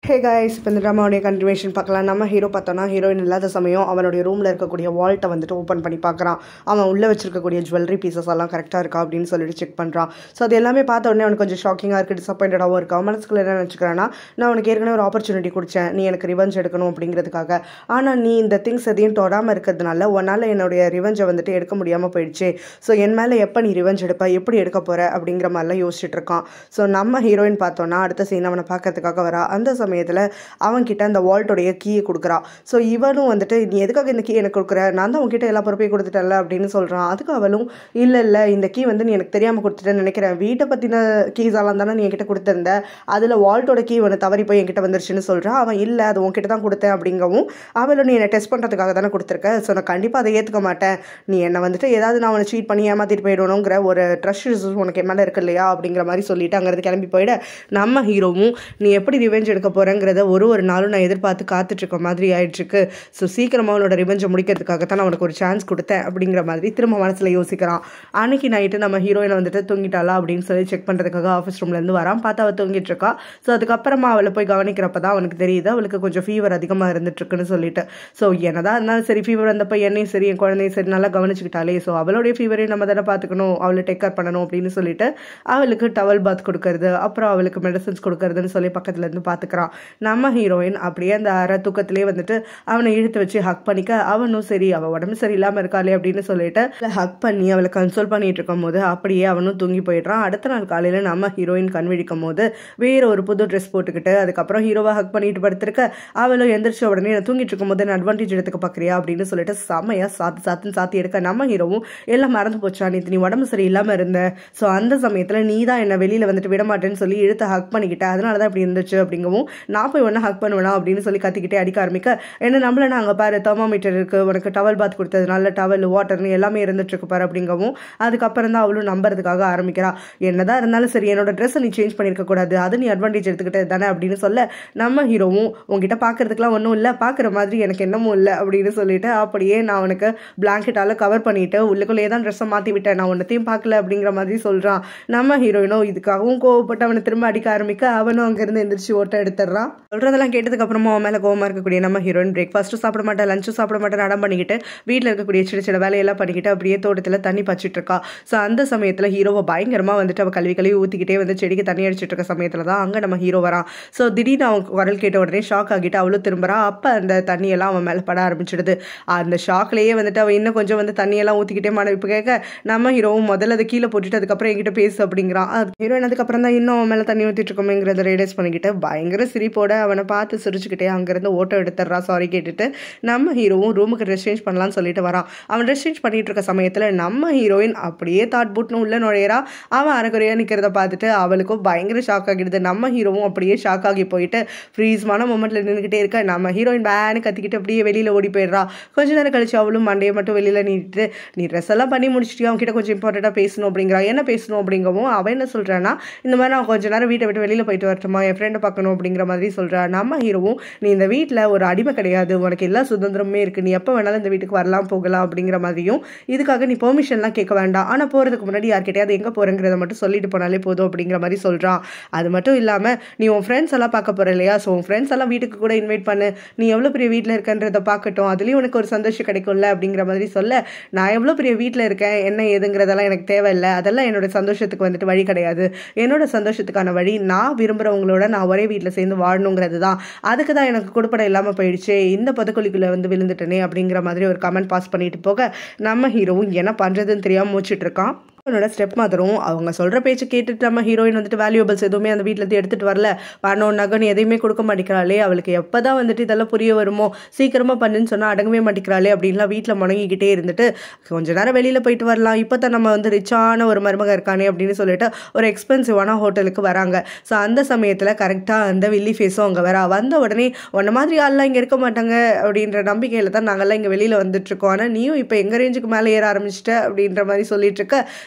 hey guys இப்போ இந்த ட்ராமாவுடைய continuation பார்க்கலாம் நம்ம ஹீரோ பார்த்தோன்னா ஹீரோயின் இல்லாத சமயம் அவனுடைய ரூமில் இருக்கக்கூடிய வால்ட்டை வந்துட்டு ஓப்பன் பண்ணி பார்க்குறான் அவன் உள்ளே வச்சிருக்கக்கூடிய ஜுவல்லரி பீசஸ் எல்லாம் கரெக்டாக இருக்கா அப்படின்னு சொல்லிட்டு செக் பண்ணுறான் ஸோ அது எல்லாமே பார்த்த உடனே அவனுக்கு கொஞ்சம் ஷாக்கிங்காக இருக்குது டிசப்பாயிண்டடாகவும் இருக்கா அவன் மனசுக்குள்ள என்ன நினச்சிக்கிறான்னா நான் உனக்கு ஏற்கனவே ஒரு ஆப்பர்ச்சுனிட்டி கொடுத்தேன் நீ எனக்கு ரிவெஞ்ச் எடுக்கணும் அப்படிங்கிறதுக்காக ஆனால் நீ இந்த திங்ஸ் எதையும் தொடாமல் இருக்கிறதுனால உன்னால் என்னுடைய ரிவெஞ்சை வந்துட்டு எடுக்க முடியாமல் போயிடுச்சு ஸோ என் மேலே எப்போ நீ ரிவெஞ்ச் எடுப்ப எப்படி எடுக்க போகிற அப்படிங்கிற மாதிரிலாம் யோசிச்சுட்டு இருக்கான் ஸோ நம்ம ஹீரோயின் பார்த்தோன்னா அடுத்த சீன் அவனை பார்க்கறதுக்காக வரா அந்த சமயத்தில் அவன்கிட்ட அந்த வால்ட்டோடைய கீயை கொடுக்குறா ஸோ இவனும் வந்துட்டு நீ எதுக்காக இந்த கீ எனக்கு கொடுக்குற நான் தான் உன்கிட்ட எல்லா பொறுப்பையும் கொடுத்துட்டேன்ல அப்படின்னு சொல்கிறான் அதுக்கு அவளும் இல்லை இல்லை இந்த கீ வந்து நீ எனக்கு தெரியாமல் கொடுத்துட்டேன்னு நினைக்கிறேன் வீட்டை பற்றின கீஸ் எல்லாம் தானே நீ என்கிட்ட கொடுத்துருந்த அதில் வால்ட்டோட கீ ஒன்று தவறி போய் என்கிட்ட வந்துருச்சுன்னு சொல்கிறான் அவன் இல்லை அது உன்கிட்ட தான் கொடுத்தேன் அப்படிங்கவும் அவளும் நீ என்னை டெஸ்ட் பண்ணுறதுக்காக தானே கொடுத்துருக்க ஸோ நான் கண்டிப்பாக அதை ஏற்றுக்க மாட்டேன் நீ என்னை வந்துட்டு ஏதாவது நான் அவனை சீட் பண்ணி ஏமாற்றிட்டு போயிடணுங்கிற ஒரு ட்ரஸ்ட் உனக்கு என் மேலே இருக்கு இல்லையா அப்படிங்கிற மாதிரி சொல்லிட்டு அங்கேருந்து கிளம்பி போயிட நம்ம ஹீரோவும் நீ எப்படி ரிவெஞ்ச் எடுக்க போகிறேங்கிறத ஒரு ஒரு நாளும் நான் எதிர்பார்த்து காத்துட்டு இருக்க மாதிரி ஆயிடுச்சுக்கு ஸோ சீக்கிரமாக அவனோட ரிவெஞ்சை முடிக்கிறதுக்காக தான் நான் அவனுக்கு ஒரு சான்ஸ் கொடுத்தேன் அப்படிங்கிற மாதிரி திரும்ப மனசில் யோசிக்கிறான் அன்னைக்கு நைட்டு நம்ம ஹீரோயினை வந்துட்டு தூங்கிட்டாளா அப்படின்னு சொல்லி செக் பண்ணுறதுக்காக ஆஃபீஸ் ரூம்லேருந்து வரான் பார்த்தா அவள் தூங்கிட்டு இருக்கா ஸோ அதுக்கப்புறமா அவளை போய் கவனிக்கிறப்ப தான் அவனுக்கு தெரியுது அவளுக்கு கொஞ்சம் ஃபீவர் அதிகமாக இருந்துட்டு இருக்குன்னு சொல்லிட்டு ஸோ என்னதான் இருந்தாலும் சரி ஃபீவர் வந்தப்போ என்னையும் சரி என் குழந்தையும் சரி நல்லா கவனிச்சுக்கிட்டாலே ஸோ அவளுடைய ஃபீவரையும் நம்ம தானே பார்த்துக்கணும் அவளை டேக் கேர் பண்ணணும் அப்படின்னு சொல்லிட்டு அவளுக்கு டவல் பாத் கொடுக்கறது அப்புறம் அவளுக்கு மெடிசன்ஸ் கொடுக்கறதுன்னு சொல்லி பக்கத்துல இருந்து பார்த்துக்கிறான் நம்ம ஹீரோயின் அப்படியே அந்த அரை தூக்கத்திலே வந்துட்டு அவனை இழுத்து வச்சு ஹக் பண்ணிக்க அவனும் சரி அவள் உடம்பு சரியில்லாமல் இருக்காளே அப்படின்னு சொல்லிட்டு ஹக் பண்ணி அவளை கன்சோல் பண்ணிட்டு இருக்கும் போது அப்படியே அவனும் தூங்கி போயிடுறான் அடுத்த நாள் காலையில் நம்ம ஹீரோயின் கண் விழிக்கும் போது வேற ஒரு புது ட்ரெஸ் போட்டுக்கிட்டு அதுக்கப்புறம் ஹீரோவை ஹக் பண்ணிட்டு படுத்திருக்க அவளும் எந்திரிச்ச உடனே நான் தூங்கிட்டு இருக்கும் போது அட்வான்டேஜ் எடுத்துக்க பார்க்குறியா அப்படின்னு சொல்லிட்டு செமையா சாத்து சாத்துன்னு சாத்தி எடுக்க நம்ம ஹீரோவும் எல்லாம் மறந்து போச்சா நேற்று நீ உடம்பு சரியில்லாமல் இருந்த ஸோ அந்த சமயத்தில் நீ தான் என்னை வெளியில் வந்துட்டு விட மாட்டேன்னு சொல்லி இழுத்து ஹக் பண்ணிக்கிட்ட அதனால தான் இப்படி இருந்துச்சு அப்படிங்கவும் நான் போய் ஒன்றா ஹக் பண்ணுவேனா அப்படின்னு சொல்லி கத்திக்கிட்டே அடிக்க ஆரம்பிக்க என்ன நம்மள நாங்கள் பாரு தெர்மோமீட்டர் இருக்கு உனக்கு டவல் பாத் கொடுத்ததுனால டவல் வாட்டர்னு எல்லாமே இருந்துட்டு இருக்கு பாரு அப்படிங்கவும் அதுக்கப்புறம் தான் அவளும் நம்புறதுக்காக ஆரம்பிக்கிறா என்னதான் இருந்தாலும் சரி என்னோட ட்ரெஸ்ஸை நீ சேஞ்ச் பண்ணியிருக்க கூடாது அது நீ அட்வான்டேஜ் எடுத்துக்கிட்டது தானே அப்படின்னு சொல்ல நம்ம ஹீரோவும் உங்ககிட்ட பார்க்கறதுக்குலாம் ஒன்றும் இல்லை பார்க்குற மாதிரி எனக்கு என்னமும் இல்லை அப்படின்னு சொல்லிட்டு அப்படியே நான் உனக்கு பிளாங்கெட்டால கவர் பண்ணிட்டு உள்ளுக்குள்ளேயே தான் ட்ரெஸ்ஸை மாற்றி விட்டேன் நான் ஒன்றத்தையும் பார்க்கல அப்படிங்கிற மாதிரி சொல்கிறான் நம்ம ஹீரோயினும் இதுக்காகவும் கோவப்பட்டு அவனை திரும்ப அடிக்க ஆரம்பிக்க அவனும் அங்கேருந்து எந்திரிச்சு ஓட்ட எடுத்துடுறான் சொல்கிறதெல்லாம் கேட்டதுக்கு அப்புறமா அவன் மேலே கோவமாக இருக்கக்கூடிய நம்ம ஹீரோயின் பிரேக்ஃபாஸ்ட்டும் சாப்பிட மாட்டேன் லஞ்சும் சாப்பிட மாட்டேன் நடம் பண்ணிக்கிட்டு வீட்டில் இருக்கக்கூடிய சின்ன சின்ன வேலையெல்லாம் பண்ணிக்கிட்டு அப்படியே தோட்டத்தில் தண்ணி பச்சிட்டு இருக்கா ஸோ அந்த சமயத்தில் ஹீரோவை பயங்கரமாக வந்துட்டு அவள் கல்வி கழுவி ஊற்றிக்கிட்டே வந்து செடிக்கு தண்ணி அடிச்சிட்டு இருக்க சமயத்தில் தான் அங்கே நம்ம ஹீரோ வரான் ஸோ திடீர்னு அவன் குரல் கேட்ட உடனே ஷாக் ஆகிட்டு அவளும் திரும்புறா அப்போ அந்த தண்ணியெல்லாம் அவன் மேலே பட ஆரம்பிச்சிடுது அந்த ஷாக்லேயே வந்துட்டு அவன் இன்னும் கொஞ்சம் வந்து தண்ணியெல்லாம் ஊற்றிக்கிட்டே மாட இப்போ கேட்க நம்ம ஹீரோவும் முதல்ல அதை கீழே போட்டுட்டு அதுக்கப்புறம் என்கிட்ட பேசு அப்படிங்கிறான் ஹீரோயின் அதுக்கப்புறம் தான் இன்னும் அவன் மேலே தண்ணி ஊற்றிட்டு இருக்கோமேங்கிறத ரியலைஸ் பண்ணிக்கிட்டு பயங்கர சிரிப்போட அவனை பார்த்து சிரிச்சுக்கிட்டே அங்கேருந்து ஓட்டோ எடுத்துடுறா சாரி கேட்டுட்டு நம்ம ஹீரோவும் ரூமுக்கு ட்ரெஸ் சேஞ்ச் பண்ணலாம்னு சொல்லிட்டு வரான் அவன் ட்ரெஸ் சேஞ்ச் பண்ணிட்டு இருக்க சமயத்தில் நம்ம ஹீரோயின் அப்படியே தாட் புட்னு உள்ள நுழையிறா அவன் அரைக்குறையாக நிற்கிறத பார்த்துட்டு அவளுக்கும் பயங்கர ஷாக் ஆகிடுது நம்ம ஹீரோவும் அப்படியே ஷாக் ஆகி போயிட்டு ஃப்ரீஸ்மான மூமெண்ட்டில் நின்றுக்கிட்டே இருக்க நம்ம ஹீரோயின் பேனு கத்திக்கிட்டு அப்படியே வெளியில் ஓடி போயிடுறா கொஞ்ச நேரம் கழிச்சு அவளும் மண்டையை மட்டும் வெளியில் நீட்டு நீ ட்ரெஸ் எல்லாம் பண்ணி முடிச்சிட்டியா அவன்கிட்ட கொஞ்சம் இம்பார்ட்டண்ட்டாக பேசணும் அப்படிங்கிறா என்ன பேசணும் அப்படிங்கவும் அவன் என்ன சொல்கிறான்னா இந்த மாதிரி நான் கொஞ்ச நேரம் வீட்டை விட்டு வெளியில் போயிட்டு வரட்டுமா என் ஃப்ரெண்டை பார்க்கணும் அப்படிங்கிற மாதிரி சொல்கிறா நம்ம ஹீரோவும் நீ இந்த வீட்டில் ஒரு அடிமை கிடையாது உனக்கு எல்லா சுதந்திரமே இருக்குது நீ எப்போ வேணாலும் இந்த வீட்டுக்கு வரலாம் போகலாம் அப்படிங்கிற மாதிரியும் இதுக்காக நீ பெர்மிஷன்லாம் கேட்க வேண்டாம் ஆனால் போகிறதுக்கு முன்னாடி யார்கிட்டயாவது எங்கே போகிறேங்கிறத மட்டும் சொல்லிட்டு போனாலே போதும் அப்படிங்கிற மாதிரி சொல்கிறான் அது மட்டும் இல்லாமல் நீ உன் ஃப்ரெண்ட்ஸ் எல்லாம் பார்க்க போகிற இல்லையா ஸோ உன் ஃப்ரெண்ட்ஸ் எல்லாம் வீட்டுக்கு கூட இன்வைட் பண்ணு நீ எவ்வளோ பெரிய வீட்டில் இருக்கன்றதை பார்க்கட்டும் அதுலேயும் உனக்கு ஒரு சந்தோஷம் கிடைக்கும்ல அப்படிங்கிற மாதிரி சொல்ல நான் எவ்வளோ பெரிய வீட்டில் இருக்கேன் என்ன ஏதுங்கிறதெல்லாம் எனக்கு தேவையில்லை அதெல்லாம் என்னோட சந்தோஷத்துக்கு வந்துட்டு வழி கிடையாது என்னோட சந்தோஷத்துக்கான வழி நான் விரும்புகிறவங்களோட நான் ஒரே வீட்டில் சேர்ந்து வாழணுங்கிறது தான் அதுக்கு தான் எனக்கு கொடுப்படம் இல்லாமல் போயிடுச்சு இந்த பதக்கொலிக்குள்ளே வந்து விழுந்துட்டனே அப்படிங்கிற மாதிரி ஒரு கமெண்ட் பாஸ் பண்ணிட்டு போக நம்ம ஹீரோவும் என்ன பண்ணுறதுன்னு தெரியாமல் மூச்சிட்டு இருக்கான் அவனோட ஸ்டெப் மதரும் அவங்க சொல்கிற பேச்சு கேட்டுட்டு நம்ம ஹீரோயின் வந்துட்டு வேல்யூபிள்ஸ் எதுவுமே அந்த வீட்டிலேருந்து எடுத்துகிட்டு வரல பணம் நகன் எதையுமே கொடுக்க மாட்டேங்கிறாளே அவளுக்கு எப்போ தான் வந்துட்டு இதெல்லாம் புரிய வருமோ சீக்கிரமாக பண்ணுன்னு சொன்னால் அடங்கவே மாட்டேங்கிறாளே அப்படின்லாம் வீட்டில் முடங்கிக்கிட்டே இருந்துட்டு கொஞ்ச நேரம் வெளியில் போயிட்டு வரலாம் இப்போ தான் நம்ம வந்து ரிச்சான ஒரு மருமக இருக்கானே அப்படின்னு சொல்லிட்டு ஒரு எக்ஸ்பென்சிவான ஹோட்டலுக்கு வராங்க ஸோ அந்த சமயத்தில் கரெக்டாக அந்த வில்லி ஃபேஸும் அங்கே வரா வந்த உடனே உன்ன மாதிரி ஆள்லாம் இங்கே இருக்க மாட்டாங்க அப்படின்ற நம்பிக்கையில் தான் நாங்கள்லாம் இங்கே வெளியில் வந்துட்டுருக்கோம் ஆனால் நீயும் இப்போ எங்கள் ரேஞ்சுக்கு மேலே ஏற ஆரம்பிச்சிட்ட அப்படின்ற மாதிரி சொல்லிட்டு இருக்க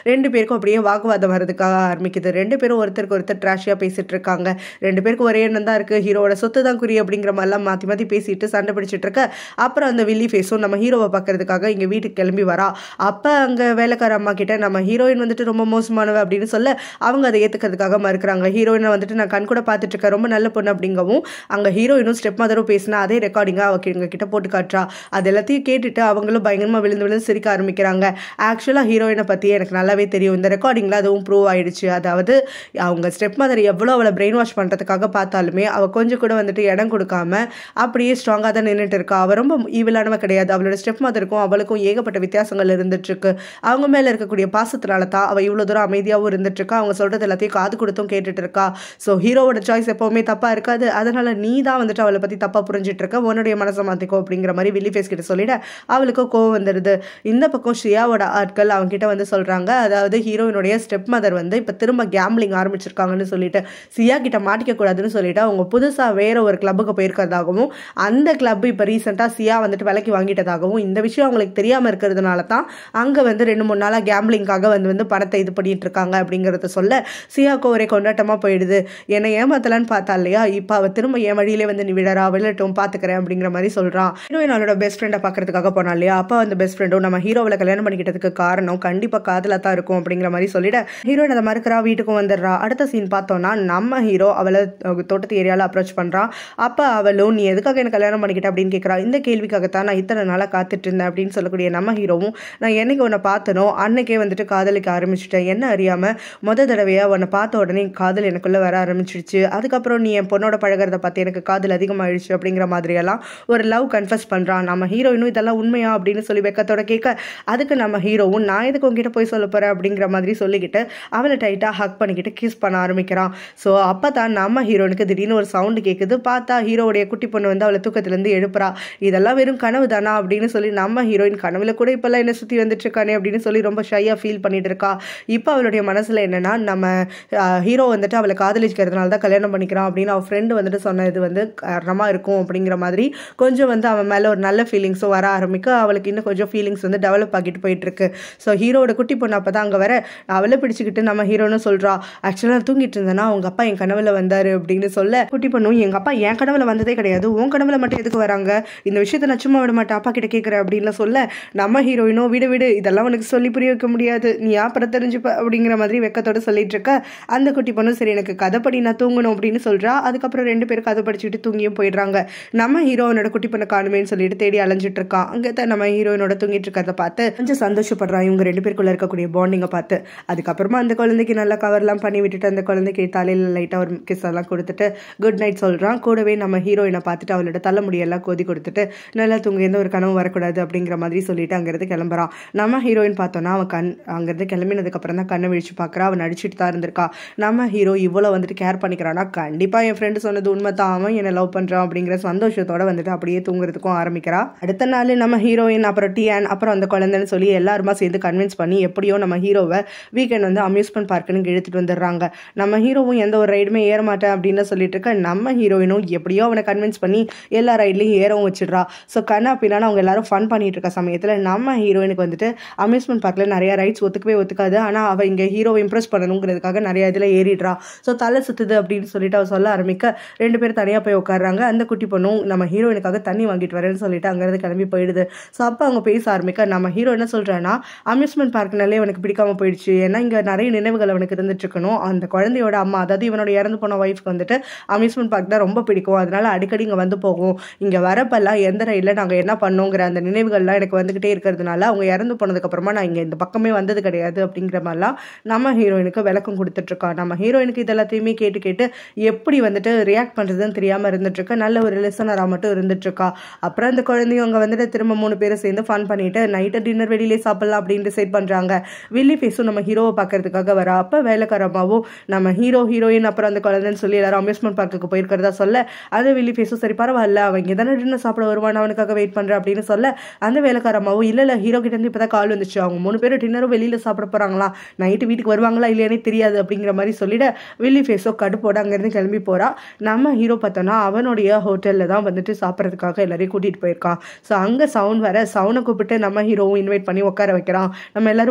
ரெண்டு பேருக்கும் அப்படியே வாக்குவாதம் வரதுக்காக ஆரம்பிக்குது ரெண்டு பேரும் ஒருத்தருக்கு ஒருத்தர் ட்ராஷியாக பேசிட்டு இருக்காங்க ரெண்டு பேருக்கு ஒரே எண்ணம் தான் இருக்குது ஹீரோவோட சொத்து தான் குறி அப்படிங்கிற மாதிரிலாம் மாற்றி மாற்றி பேசிட்டு சண்டை பிடிச்சிட்டு இருக்க அப்புறம் அந்த வில்லி ஃபேஸும் நம்ம ஹீரோவை பார்க்கறதுக்காக இங்கே வீட்டுக்கு கிளம்பி வரா அப்போ அங்கே வேலைக்கார அம்மா கிட்ட நம்ம ஹீரோயின் வந்துட்டு ரொம்ப மோசமானவ அப்படின்னு சொல்ல அவங்க அதை ஏற்றுக்கிறதுக்காக மறுக்கிறாங்க ஹீரோயினை வந்துட்டு நான் கண் கூட பார்த்துட்டு இருக்கேன் ரொம்ப நல்ல பொண்ணு அப்படிங்கவும் அங்கே ஹீரோயினும் ஸ்டெப் மதரும் பேசினா அதே ரெக்கார்டிங்காக அவ எங்க கிட்ட போட்டு காட்டுறா அது எல்லாத்தையும் கேட்டுட்டு அவங்களும் பயங்கரமாக விழுந்து விழுந்து சிரிக்க ஆரம்பிக்கிறாங்க ஆக்சுவலாக ஹீரோயினை பற்றி எனக்கு நல்லாவே தெரியும் இந்த ரெக்கார்டிங்கில் அதுவும் ப்ரூவ் ஆயிடுச்சு அதாவது அவங்க ஸ்டெப் மதர் எவ்வளோ அவளை பிரெயின் வாஷ் பண்ணுறதுக்காக பார்த்தாலுமே அவள் கொஞ்சம் கூட வந்துட்டு இடம் கொடுக்காம அப்படியே ஸ்ட்ராங்காக தான் நின்றுட்டு இருக்கா அவள் ரொம்ப ஈவிலானவ கிடையாது அவளோட ஸ்டெப் மதருக்கும் அவளுக்கும் ஏகப்பட்ட வித்தியாசங்கள் இருந்துட்டு இருக்கு அவங்க மேலே இருக்கக்கூடிய பாசத்தினால தான் அவள் இவ்வளோ தூரம் அமைதியாகவும் இருந்துட்டு இருக்கா அவங்க சொல்கிறது எல்லாத்தையும் காது கொடுத்தும் கேட்டுட்டு இருக்கா ஸோ ஹீரோவோட சாய்ஸ் எப்போவுமே தப்பாக இருக்காது அதனால நீ தான் வந்துட்டு அவளை பற்றி தப்பாக புரிஞ்சிட்டு இருக்க உன்னுடைய மனசை மாற்றிக்கோ அப்படிங்கிற மாதிரி வில்லி ஃபேஸ் கிட்ட சொல்லிட அவளுக்கு கோவம் வந்துடுது இந்த பக்கம் ஷியாவோட ஆட்கள் அவங்க கிட்ட வந்து சொல்கிறாங்க அதாவது ஹீரோயினுடைய ஸ்டெப் மதர் வந்து இப்போ திரும்ப கேம்பிளிங் ஆரம்பிச்சிருக்காங்கன்னு சொல்லிட்டு சியா கிட்ட மாட்டிக்க கூடாதுன்னு சொல்லிட்டு அவங்க புதுசாக வேற ஒரு கிளப்புக்கு போயிருக்கிறதாகவும் அந்த கிளப் இப்போ ரீசெண்டாக சியா வந்துட்டு விலைக்கு வாங்கிட்டதாகவும் இந்த விஷயம் அவங்களுக்கு தெரியாமல் இருக்கிறதுனால தான் அங்கே வந்து ரெண்டு மூணு நாளாக கேம்பிளிங்காக வந்து வந்து பணத்தை இது பண்ணிட்டு இருக்காங்க அப்படிங்கிறத சொல்ல சியாவுக்கு ஒரே கொண்டாட்டமாக போயிடுது என்னை ஏமாத்தலான்னு பார்த்தா இல்லையா இப்போ அவள் திரும்ப என் வழியிலே வந்து நீ விடறா விழட்டும் பார்த்துக்கிறேன் அப்படிங்கிற மாதிரி சொல்கிறான் ஹீரோயின் அவளோட பெஸ்ட் ஃப்ரெண்டை பார்க்கறதுக்காக போனா இல்லையா அப்போ அந்த பெஸ்ட் ஃப்ரெண்டும் நம்ம ஹீரோவில் கல்யாணம் பண்ணிக்கிட்டதுக்கு காரணம் கண்டிப்பாக காதலாக தான் இருக்கும் அப்படிங்கிற மாதிரி சொல்லிட ஹீரோயின் அதை மறுக்கிறா வீட்டுக்கும் வந்துடுறா அடுத்த சீன் பார்த்தோன்னா நம்ம ஹீரோ அவளை அஹ், தோட்டத்து ஏரியாவில் அப்ரோச் பண்ணுறான் அப்போ அவளும் நீ எதுக்காக எனக்கு கல்யாணம் பண்ணிக்கிட்ட அப்படின்னு கேட்குறா இந்த கேள்விக்காகத்தான் நான் இத்தனை நாளாக காத்துட்டு இருந்தேன் அப்படின்னு சொல்லக்கூடிய நம்ம ஹீரோவும் நான் என்னைக்கு உன்னை பார்த்தனோ அன்னைக்கே வந்துட்டு காதலிக்க ஆரம்பிச்சிட்டேன் என்ன அறியாமல் முத தடவையாக உன்னை பார்த்த உடனே காதல் எனக்குள்ளே வர ஆரம்பிச்சிடுச்சு அதுக்கப்புறம் நீ என் பொண்ணோட பழகிறத பார்த்து எனக்கு காதல் அதிகமாகிடுச்சு அப்படிங்கிற மாதிரியெல்லாம் ஒரு லவ் கன்ஃபஸ் பண்ணுறான் நம்ம ஹீரோயினும் இதெல்லாம் உண்மையா அப்படின்னு சொல்லி வெக்கத்தோட கேட்க அதுக்கு நம்ம ஹீரோவும் நான் எதுக்கு உங்ககிட்ட போய் சொல்ல போகிறேன் அப்படிங்கிற மாதிரி சொல்லிக்கிட்டு அவளை டைட்டாக ஹக் பண்ணிக்கிட்டு கிஸ் பண்ண ஆரம்பிக்கிறான் ஸோ அப்போ தான் நம்ம ஹீரோனுக்கு திடீர்னு ஒரு சவுண்டு கேட்குது பார்த்தா ஹீரோவுடைய குட்டி பொண்ணு வந்து அவளை தூக்கத்துலேருந்து எழுப்புறா இதெல்லாம் வெறும் கனவு தானா அப்படின்னு சொல்லி நம்ம ஹீரோயின் கனவுல கூட இப்போல்லாம் என்ன சுற்றி வந்துட்டு இருக்கானே அப்படின்னு சொல்லி ரொம்ப ஷையாக ஃபீல் பண்ணிட்டு இருக்கா இப்போ அவளுடைய மனசில் என்னன்னா நம்ம ஹீரோ வந்துட்டு அவளை காதலிக்கிறதுனால தான் கல்யாணம் பண்ணிக்கிறான் அப்படின்னு அவள் ஃப்ரெண்டு வந்துட்டு சொன்னது வந்து காரணமாக இருக்கும் அப்படிங்கிற மாதிரி கொஞ்சம் வந்து அவன் மேலே ஒரு நல்ல ஃபீலிங்ஸும் வர ஆரம்பிக்க அவளுக்கு இன்னும் கொஞ்சம் ஃபீலிங்ஸ் வந்து டெவலப் ஆகிட்டு போயிட்டு இருக்கு ஸோ ஹீரோவோட குட்டி பொண்ணு அப்போ தான் அங்கே வர அவளை பிடிச்சிக்கிட்டு நம்ம ஹீரோன்னு சொல்கிறா ஆக்சுவலாக தூங்கிட்டு இருந்தேன்னா அவங்க அப்பா என் கனவுல வந்தார் அப்படின்னு சொல்ல குட்டி பொண்ணும் எங்கள் அப்பா என் கனவுல வந்ததே கிடையாது உன் கனவுல மட்டும் எதுக்கு வராங்க இந்த விஷயத்தை நான் சும்மா விட மாட்டேன் அப்பா கிட்ட கேட்குறேன் அப்படின்னு சொல்ல நம்ம ஹீரோயினோ விடு விடு இதெல்லாம் உனக்கு சொல்லி புரிய வைக்க முடியாது நீ அப்புறம் தெரிஞ்சுப்ப அப்படிங்கிற மாதிரி வெக்கத்தோட சொல்லிட்டு இருக்க அந்த குட்டி பொண்ணு சரி எனக்கு கதைப்படி நான் தூங்கணும் அப்படின்னு சொல்றா அதுக்கப்புறம் ரெண்டு பேரும் கதை படிச்சுட்டு தூங்கியும் போயிடுறாங்க நம்ம ஹீரோயினோட குட்டி பொண்ணை காணுமேன்னு சொல்லிட்டு தேடி அலைஞ்சிட்டு இருக்கான் அங்கே தான் நம்ம ஹீரோயினோட தூங்கிட்டு இருக்கிறத பார்த்து கொஞ்சம் சந்தோஷப்படுறான் இவங்க ரெண்டு பேருக்குள்ள இருக்கக்கூடிய பாண்டிங்கை பார்த்து அதுக்கப்புறமா அந்த குழந்தைக்கு நல்லா கவர்லாம் பண்ணி விட்டுட்டு அந்த குழந்தைக்கு தலையில் லைட்டாக ஒரு கிஸ் எல்லாம் கொடுத்துட்டு குட் நைட் சொல்கிறான் கூடவே நம்ம ஹீரோயினை பார்த்துட்டு அவளோட தலைமுடியெல்லாம் கோதி கொடுத்துட்டு நல்லா தூங்க எந்த ஒரு கனவும் வரக்கூடாது அப்படிங்கிற மாதிரி சொல்லிட்டு அங்கேருந்து கிளம்புறான் நம்ம ஹீரோயின் பார்த்தோன்னா அவன் கண் அங்கேருந்து கிளம்பினதுக்கு அப்புறம் தான் கண்ணை விழிச்சு பார்க்குறா அவன் நடிச்சிட்டு தான் இருந்திருக்கா நம்ம ஹீரோ இவ்வளோ வந்துட்டு கேர் பண்ணிக்கிறானா கண்டிப்பாக என் ஃப்ரெண்டு சொன்னது உண்மை தான் அவன் என்னை லவ் பண்ணுறான் அப்படிங்கிற சந்தோஷத்தோட வந்துட்டு அப்படியே தூங்குறதுக்கும் ஆரம்பிக்கிறா அடுத்த நாள் நம்ம ஹீரோயின் அப்புறம் டியான் அப்புறம் அந்த குழந்தைன்னு சொல்லி எல்லாருமா சேர்ந்து கன்வின்ஸ் பண்ணி எப்படியோ நம்ம ஹீரோவை வீக்கெண்ட் வந்து அம்யூஸ்மெண்ட் பார்க்குன்னு இழுத்துட்டு வந்துடுறாங்க நம்ம ஹீரோவும் எந்த ஒரு ரைடுமே ஏற மாட்டேன் அப்படின்னு சொல்லிட்டு இருக்க நம்ம ஹீரோயினும் எப்படியோ அவனை கன்வின்ஸ் பண்ணி எல்லா ரைட்லையும் ஏறவும் வச்சிடுறா ஸோ கண்ணா பின்னான்னு அவங்க எல்லாரும் ஃபன் பண்ணிட்டு இருக்க சமயத்தில் நம்ம ஹீரோயினுக்கு வந்துட்டு அம்யூஸ்மெண்ட் பார்க்கில் நிறைய ரைட்ஸ் ஒத்துக்கவே ஒத்துக்காது ஆனால் அவள் இங்கே ஹீரோவை இம்ப்ரெஸ் பண்ணணுங்கிறதுக்காக நிறைய இதில் ஏறிடுறா ஸோ தலை சுத்துது அப்படின்னு சொல்லிட்டு அவள் சொல்ல ஆரம்பிக்க ரெண்டு பேரும் தனியாக போய் உட்காடுறாங்க அந்த குட்டி பொண்ணும் நம்ம ஹீரோயினுக்காக தண்ணி வாங்கிட்டு வரேன்னு சொல்லிட்டு அங்கேருந்து கிளம்பி போயிடுது ஸோ அப்போ அவங்க பேச ஆரம்பிக்க நம்ம ஹீரோ என்ன சொல்கிறான்னா அம்யூஸ்மெண்ட் பார்க்னாலே அவனுக்கு பிடிக்காம போயிடுச்சு ஏன்னா இங்கே நிறைய நினைவுகள் அவனுக்கு இருந்துட்டு இருக்கணும் அந்த குழந்தையோட அம்மா அதாவது இவனோட இறந்து போன ஒய்ஃப்க்கு வந்துட்டு அம்யூஸ்மெண்ட் பார்க் தான் ரொம்ப பிடிக்கும் அதனால அடிக்கடி இங்கே வந்து போகும் இங்கே வரப்பெல்லாம் எந்த ரயிலில் நாங்கள் என்ன பண்ணோங்கிற அந்த நினைவுகள்லாம் எனக்கு வந்துக்கிட்டே இருக்கிறதுனால அவங்க இறந்து போனதுக்கப்புறமா நான் இங்கே இந்த பக்கமே வந்தது கிடையாது அப்படிங்கிற மாதிரிலாம் நம்ம ஹீரோயினுக்கு விளக்கம் கொடுத்துட்ருக்கா நம்ம ஹீரோயினுக்கு இது எல்லாத்தையுமே கேட்டு கேட்டு எப்படி வந்துட்டு ரியாக்ட் பண்ணுறதுன்னு தெரியாமல் இருந்துட்டுருக்கா நல்ல ஒரு லிசனராக மட்டும் இருந்துட்டுருக்கா அப்புறம் அந்த குழந்தையும் அங்கே வந்துட்டு திரும்ப மூணு பேரும் சேர்ந்து ஃபன் பண்ணிட்டு நைட்டு டின்னர் வெளியிலே சாப்பிடலாம் அப்படின்னு டிசைட் பண்ணுறாங்க வில்லி ஃபேஸும் நம்ம ஹீரோவை பார்க்கறதுக்காக வரா அப்போ வேலைக்காரமாவும் நம்ம ஹீரோ ஹீரோயின் அப்புறம் அந்த குழந்தைன்னு சொல்லி எல்லாரும் அம்யூஸ்மெண்ட் பார்க்குக்கு போயிருக்கிறதா சொல்ல அது வில்லி ஃபேஸும் சரி பரவாயில்ல அவன் இங்கே தானே டின்னர் சாப்பிட வருவான் அவனுக்காக வெயிட் பண்ணுறேன் அப்படின்னு சொல்ல அந்த வேலைக்காரமாவும் இல்லை இல்லை ஹீரோ கிட்ட இருந்து இப்போ தான் கால் வந்துச்சு அவங்க மூணு பேரும் டின்னரும் வெளியில் சாப்பிட போகிறாங்களா நைட்டு வீட்டுக்கு வருவாங்களா இல்லையானே தெரியாது அப்படிங்கிற மாதிரி சொல்லிட வில்லி ஃபேஸோ கடுப்போட அங்கேருந்து கிளம்பி போகிறா நம்ம ஹீரோ பார்த்தோன்னா அவனுடைய ஹோட்டலில் தான் வந்துட்டு சாப்பிட்றதுக்காக எல்லாரையும் கூட்டிகிட்டு போயிருக்கான் ஸோ அங்கே சவுண்ட் வர சவுனை கூப்பிட்டு நம்ம ஹீரோவும் இன்வைட் பண்ணி உட்கார வைக்கிறான் நம்ம எல்லாரும் ஒன்றா பேசி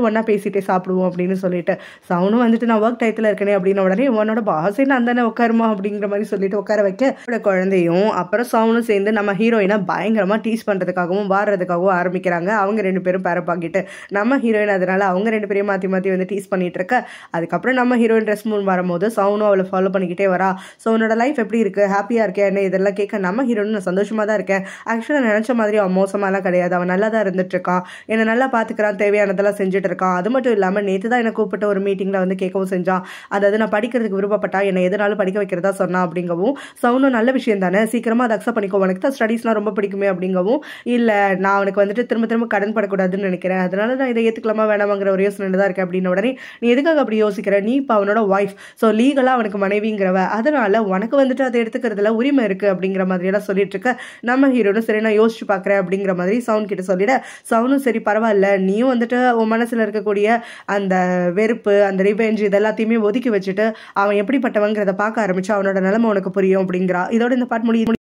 பேசிட்டே சாப்பிடுவோம் அப்படின்னு சொல்லிட்டு சவுனும் வந்துட்டு நான் ஒர்க் டயத்தில் இருக்கேனே அப்படின்னு உடனே உன்னோட பாஸே நான் தானே உட்காருமா அப்படிங்கிற மாதிரி சொல்லிட்டு உட்கார வைக்க அவரோட குழந்தையும் அப்புறம் சவுனும் சேர்ந்து நம்ம ஹீரோயினை பயங்கரமாக டீஸ் பண்ணுறதுக்காகவும் வாடுறதுக்காகவும் ஆரம்பிக்கிறாங்க அவங்க ரெண்டு பேரும் பேரப்பாக்கிட்டு நம்ம ஹீரோயின் அதனால அவங்க ரெண்டு பேரையும் மாற்றி மாற்றி வந்து டீஸ் பண்ணிட்டு இருக்க அதுக்கப்புறம் நம்ம ஹீரோயின் ட்ரெஸ் மூணு வரும்போது சவுனும் அவளை ஃபாலோ பண்ணிக்கிட்டே வரா ஸோ உன்னோட லைஃப் எப்படி இருக்கு ஹாப்பியாக இருக்கேன் என்ன இதெல்லாம் கேட்க நம்ம ஹீரோயின் நான் சந்தோஷமாக தான் இருக்கேன் ஆக்சுவலாக நினச்ச மாதிரி அவன் மோசமாலாம் கிடையாது அவன் நல்லா தான் இருந்துட்டு இருக்கான் என்னை நல்லா பார்த்துக்கிறான் தேவையானதெல்லாம் செஞ்சுட்டு இருக்கான் அது மட்டும் இல்லாமல் நேற்று தான் என்னை கூப்பிட்டு ஒரு மீட்டிங்கில் வந்து கேட்கவும் செஞ்சான் அதாவது நான் படிக்கிறதுக்கு விருப்பப்பட்டா என்னை எதனாலும் படிக்க வைக்கிறதா சொன்னான் அப்படிங்கவும் சவுனும் நல்ல விஷயம் தானே சீக்கிரமாக அதை அக்செப்ட் பண்ணிக்கோ உனக்கு தான் ஸ்டடீஸ்லாம் ரொம்ப பிடிக்குமே அப்படிங்கவும் இல்லை நான் அவனுக்கு வந்துட்டு திரும்ப திரும்ப கடன் படக்கூடாதுன்னு நினைக்கிறேன் அதனால நான் இதை ஏற்றுக்கலாமா வேணாமாங்கிற ஒரு யோசனை தான் இருக்கேன் அப்படின்னு உடனே நீ எதுக்காக அப்படி யோசிக்கிற நீ இப்போ அவனோட ஒய்ஃப் ஸோ லீகலாக அவனுக்கு மனைவிங்கிறவ அதனால உனக்கு வந்துட்டு அதை எடுத்துக்கிறதுல உரிமை இருக்கு அப்படிங்கிற மாதிரியெல்லாம் சொல்லிட்டு இருக்க நம்ம ஹீரோனும் சரி நான் யோசிச்சு பார்க்குறேன் அப்படிங்கிற மாதிரி சவுண்ட் கிட்ட சொல்லிட சவுனும் சரி பரவாயில்ல நீயும் வந்துட்டு உன் மனசில் இருக்கக்கூடிய அந்த வெறுப்பு அந்த ரிவெஞ்ச் இது எல்லாத்தையுமே ஒதுக்கி வச்சுட்டு அவன் எப்படிப்பட்டவங்கிறத பார்க்க ஆரம்பிச்சு அவனோட நிலைமை உனக்கு புரியும் அப்படிங்கிறா இதோட இந்த பாட்டு முடியும்